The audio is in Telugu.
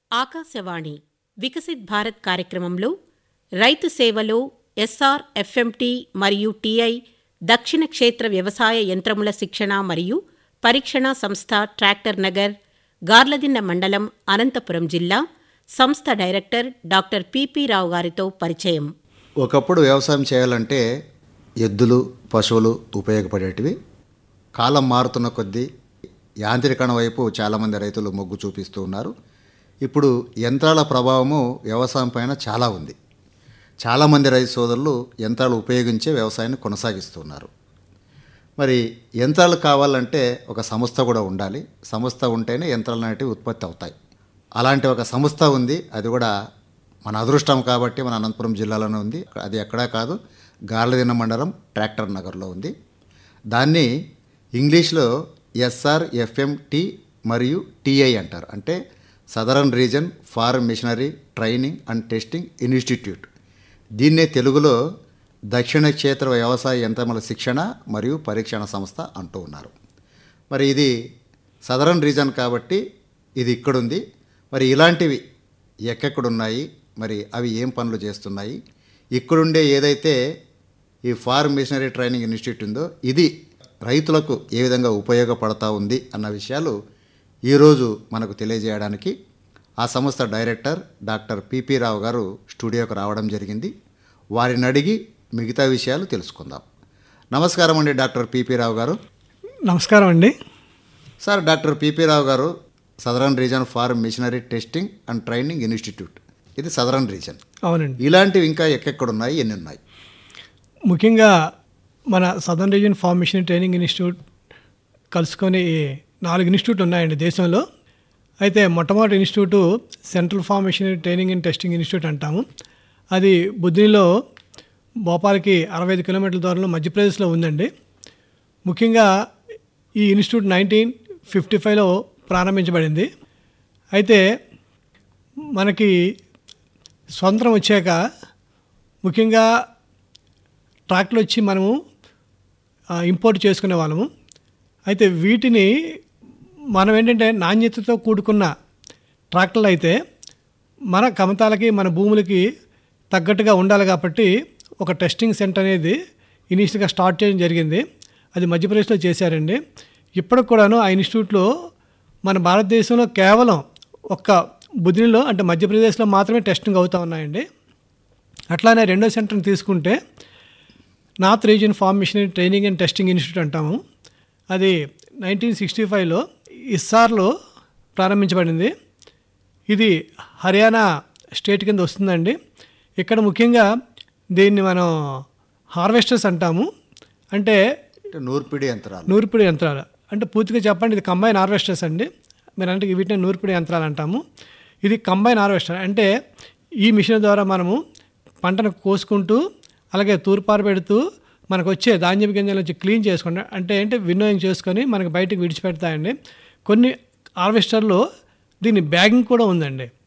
ఆకాశవాణి వికసిత్ భారత్ కార్యక్రమంలో రైతు సేవలో ఎస్ఆర్ ఎఫ్ఎంటి మరియు టిఐ దక్షిణ క్షేత్ర వ్యవసాయ యంత్రముల శిక్షణ మరియు పరీక్షణ సంస్థ ట్రాక్టర్ నగర్ గార్లదిన్న మండలం అనంతపురం జిల్లా సంస్థ డైరెక్టర్ డాక్టర్ పిపి రావు గారితో పరిచయం ఒకప్పుడు వ్యవసాయం చేయాలంటే ఎద్దులు పశువులు ఉపయోగపడేటివి కాలం మారుతున్న కొద్దీ యాంత్రీకరణ వైపు చాలామంది రైతులు మొగ్గు చూపిస్తూ ఉన్నారు ఇప్పుడు యంత్రాల ప్రభావము వ్యవసాయం పైన చాలా ఉంది చాలామంది రైతు సోదరులు యంత్రాలు ఉపయోగించే వ్యవసాయాన్ని కొనసాగిస్తున్నారు మరి యంత్రాలు కావాలంటే ఒక సంస్థ కూడా ఉండాలి సంస్థ ఉంటేనే యంత్రాలు అనేటివి ఉత్పత్తి అవుతాయి అలాంటి ఒక సంస్థ ఉంది అది కూడా మన అదృష్టం కాబట్టి మన అనంతపురం జిల్లాలోనే ఉంది అది ఎక్కడా కాదు గార్లదిన్న మండలం ట్రాక్టర్ నగర్లో ఉంది దాన్ని ఇంగ్లీష్లో ఎస్ఆర్ ఎఫ్ఎంటి మరియు టిఐ అంటారు అంటే southern region farm machinery training and testing institute దీన్నే తెలుగులో దక్షిణ క్షేత్ర వ్యవసాయ యంత్రముల శిక్షణ మరియు పరీక్షణ సంస్థ అంటూ ఉన్నారు మరి ఇది సదరన్ రీజన్ కాబట్టి ఇది ఇక్కడుంది మరి ఇలాంటివి ఎక్కడెక్కడున్నాయి మరి అవి ఏం పనులు చేస్తున్నాయి ఇక్కడుండే ఏదైతే ఈ ఫార్మ్ మిషనరీ ట్రైనింగ్ ఇన్స్టిట్యూట్ ఉందో ఇది రైతులకు ఏ విధంగా ఉపయోగపడతా ఉంది అన్న విషయాలు ఈరోజు మనకు తెలియజేయడానికి ఆ సంస్థ డైరెక్టర్ డాక్టర్ పిపి రావు గారు స్టూడియోకి రావడం జరిగింది వారిని అడిగి మిగతా విషయాలు తెలుసుకుందాం నమస్కారం అండి డాక్టర్ పిపి రావు గారు నమస్కారం అండి సార్ డాక్టర్ పిపి రావు గారు southern region farm machinery testing and training institute ఇది సదరన్ రీజన్ అవునండి ఇలాంటివి ఇంకా ఎక్కడెక్కడున్నాయి ఎన్ని ఉన్నాయి ముఖ్యంగా మన southern region farm mission training institute కలుసుకొని నాలుగు ఇన్స్టిట్యూట్ ఉన్నాయండి దేశంలో అయితే మొట్టమొదటి institute central farm machinery training and testing institute అంటాము అది బుద్ధిలో భోపాల్కి అరవై ఐదు కిలోమీటర్ల దూరంలో మధ్యప్రదేశ్లో ఉందండి ముఖ్యంగా ఈ ఇన్స్టిట్యూట్ నైన్టీన్ ఫిఫ్టీ ఫైవ్లో ప్రారంభించబడింది అయితే మనకి స్వతంత్రం వచ్చాక ముఖ్యంగా ట్రాక్టర్లు వచ్చి మనము ఆ, ఇంపోర్ట్ చేసుకునే వాళ్ళము అయితే వీటిని మనం ఏంటంటే నాణ్యతతో కూడుకున్న ట్రాక్టర్లు అయితే మన కమతాలకి మన భూములకి తగ్గట్టుగా ఉండాలి కాబట్టి ఒక టెస్టింగ్ సెంటర్ అనేది ఇనీషియల్గా స్టార్ట్ చేయడం జరిగింది అది మధ్యప్రదేశ్లో చేశారండి ఇప్పటికి కూడాను ఆ ఇన్స్టిట్యూట్లో మన భారతదేశంలో కేవలం ఒక్క బుద్ధిలో అంటే మధ్యప్రదేశ్లో మాత్రమే టెస్టింగ్ అవుతూ ఉన్నాయండి అట్లానే రెండో సెంటర్ని తీసుకుంటే north region farm machinery training and testing institute అంటాము అది నైన్టీన్ సిక్స్టీ ఫైవ్లో ఇస్సార్లో ప్రారంభించబడింది ఇది హర్యానా స్టేట్ కింద వస్తుందండి ఇక్కడ ముఖ్యంగా దీన్ని మనం హార్వెస్టర్స్ అంటాము అంటే అంటే నూర్పిడి యంత్రాలు నూర్పిడి యంత్రాలు అంటే పూర్తిగా చెప్పండి ఇది కంబైన్ హార్వెస్టర్స్ అండి మీరు అంటే వీటిని నూర్పిడి యంత్రాలు అంటాము ఇది కంబైన్ హార్వెస్టర్ అంటే ఈ మిషన్ ద్వారా మనము పంటను కోసుకుంటూ అలాగే తూర్పారు పెడుతూ మనకు వచ్చే ధాన్యం గింజల నుంచి క్లీన్ చేసుకుంటాం అంటే ఏంటి విన్నోయింగ్ చేసుకొని మనకు బయటకు విడిచిపెడతాయండి కొన్ని హార్వెస్టర్లో దీని బ్యాగింగ్ కూడా ఉందండి